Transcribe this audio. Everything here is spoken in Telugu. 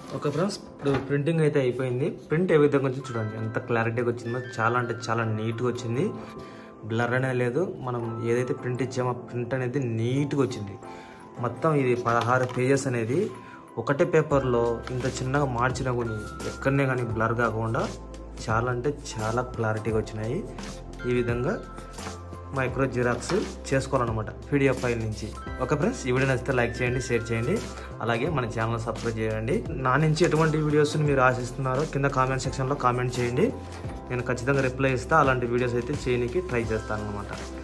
ఓకే ఫ్రెండ్స్ ఇప్పుడు ప్రింటింగ్ అయితే అయిపోయింది ప్రింట్ ఏ విధంగా వచ్చింది చూడండి ఎంత క్లారిటీగా వచ్చిందో చాలా అంటే చాలా నీట్గా వచ్చింది బ్లర్ అనేది లేదు మనం ఏదైతే ప్రింట్ ఇచ్చామో ఆ ప్రింట్ అనేది నీట్గా వచ్చింది మొత్తం ఇది పదహారు పేజెస్ అనేది ఒకటే పేపర్లో ఇంత చిన్నగా మార్చినా కానీ ఎక్కడనే కానీ బ్లర్ కాకుండా చాలా అంటే చాలా క్లారిటీగా వచ్చినాయి ఈ విధంగా మైక్రో జిరాక్స్ చేసుకోవాలన్నమాట పీడిఎఫ్ ఫైల్ నుంచి ఓకే ఫ్రెండ్స్ ఈ వీడియో నచ్చితే లైక్ చేయండి షేర్ చేయండి అలాగే మన ఛానల్ సబ్స్క్రైబ్ చేయండి నా నుంచి ఎటువంటి వీడియోస్ని మీరు ఆశిస్తున్నారో కింద కామెంట్ సెక్షన్లో కామెంట్ చేయండి నేను ఖచ్చితంగా రిప్లై ఇస్తా అలాంటి వీడియోస్ అయితే చేయడానికి ట్రై చేస్తాను అనమాట